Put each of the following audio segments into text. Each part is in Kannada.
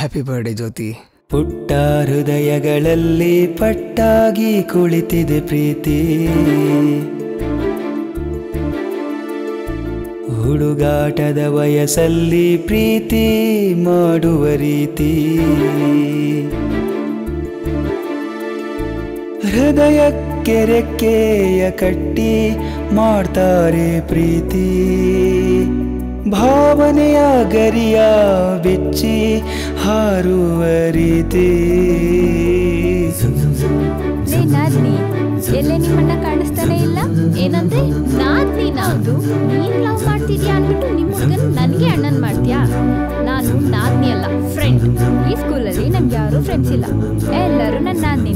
ಹ್ಯಾಪಿ ಬರ್ಡೇ ಜ್ಯೋತಿ ಪುಟ್ಟ ಹೃದಯಗಳಲ್ಲಿ ಪಟ್ಟಾಗಿ ಕುಳಿತಿದೆ ಪ್ರೀತಿ ಹುಡುಗಾಟದ ವಯಸ್ಸಲ್ಲಿ ಪ್ರೀತಿ ಮಾಡುವ ರೀತಿ ಹೃದಯಕ್ಕೆ ರೆಕ್ಕೆಯ ಕಟ್ಟಿ ಮಾಡ್ತಾರೆ ಪ್ರೀತಿ ಭಾವನೆಯ ಗರಿಯ ಬಿಚ್ಚಿ ಹಾರುವ ರೀತಿ ಲೇ ನಾದ್ನಿ ಎಲ್ಲೇ ನಿಮ್ಮಣ್ಣ ಕಾಣಿಸ್ತಾನೆ ಇಲ್ಲ ಏನಂದ್ರೆ ನಾದ್ನಿ ನಾವ್ದು ನೀನ್ ಲವ್ ಮಾಡ್ತಿದ್ಯಾ ಅನ್ಬಿಟ್ಟು ನಿಮ್ ಹುಡ್ಗನ್ ನನ್ಗೆ ಅಣ್ಣನ್ ಮಾಡ್ತೀಯಾ ನಾನು ನಾದ್ನಿ ಅಲ್ಲ ಫ್ರೆಂಡ್ ಈ ಸ್ಕೂಲಲ್ಲಿ ನನ್ಗೆ ಯಾರು ಫ್ರೆಂಡ್ಸ್ ಇಲ್ಲ ಎಲ್ಲರೂ ನನ್ನ ನಾದ್ನಿ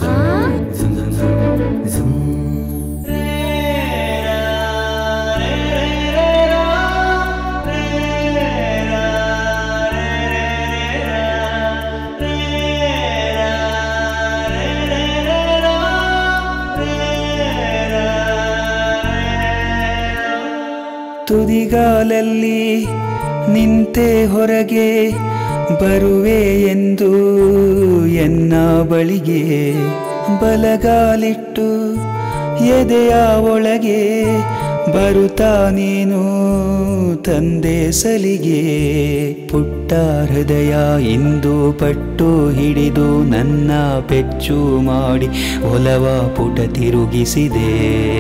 ತುದಿಗಾಲಲ್ಲಿ ನಿಂತೆ ಹೊರಗೆ ಬರುವೆ ಎಂದು ಎನ್ನ ಬಳಿಗೆ ಬಲಗಾಲಿಟ್ಟು ಎದೆಯ ಒಳಗೆ ಬರುತ್ತಾ ನೀನು ತಂದೆ ಸಲಿಗೆ ಪುಟ್ಟ ಹೃದಯ ಇಂದು ಪಟ್ಟು ಹಿಡಿದು ನನ್ನ ಪೆಚ್ಚು ಮಾಡಿ ಒಲವ ಪುಟ ತಿರುಗಿಸಿದೆ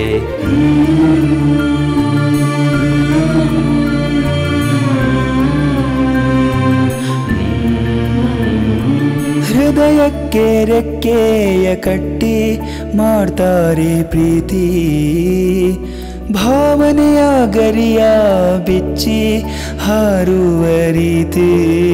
ಹೃದಯಕ್ಕೆ ರೆಕ್ಕೆಯ ಕಟ್ಟಿ ಮಾಡ್ತಾರೆ ಪ್ರೀತಿ ಭಾವನೆಯ ಗರಿಯ ಬಿಚ್ಚಿ ಹಾರುವ ರೀತಿ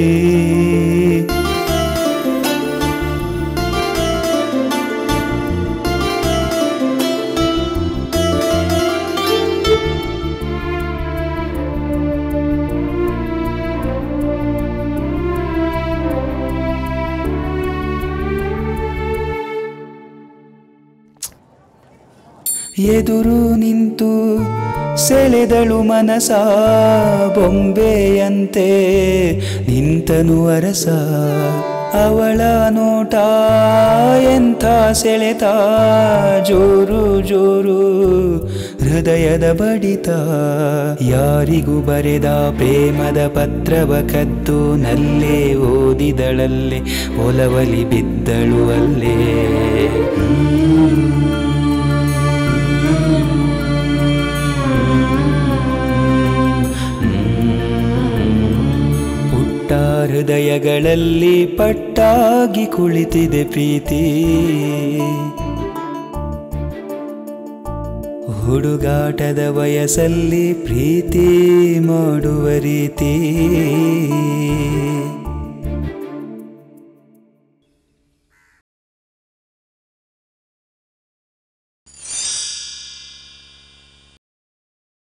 ಎದುರು ನಿಂತು ಸೆಳೆದಳು ಮನಸ ಬೊಂಬೆಯಂತೆ ನಿಂತನು ಅರಸ ಅವಳ ನೋಟ ಎಂಥ ಸೆಳೆತ ಜೋರು ಜೋರು ಹೃದಯದ ಬಡಿತ ಯಾರಿಗೂ ಬರೆದ ಪ್ರೇಮದ ಪತ್ರವ ಕದ್ದು ನಲ್ಲೇ ಓದಿದಳಲ್ಲೇ ಒಲವಲಿ ಬಿದ್ದಳು ಅಲ್ಲೇ ಪುಟ್ಟ ಹೃದಯಗಳಲ್ಲಿ ಪಟ್ಟಾಗಿ ಕುಳಿತಿದೆ ಪ್ರೀತಿ ಹುಡುಗಾಟದ ವಯಸ್ಸಲ್ಲಿ ಪ್ರೀತಿ ಮಾಡುವ ರೀತಿ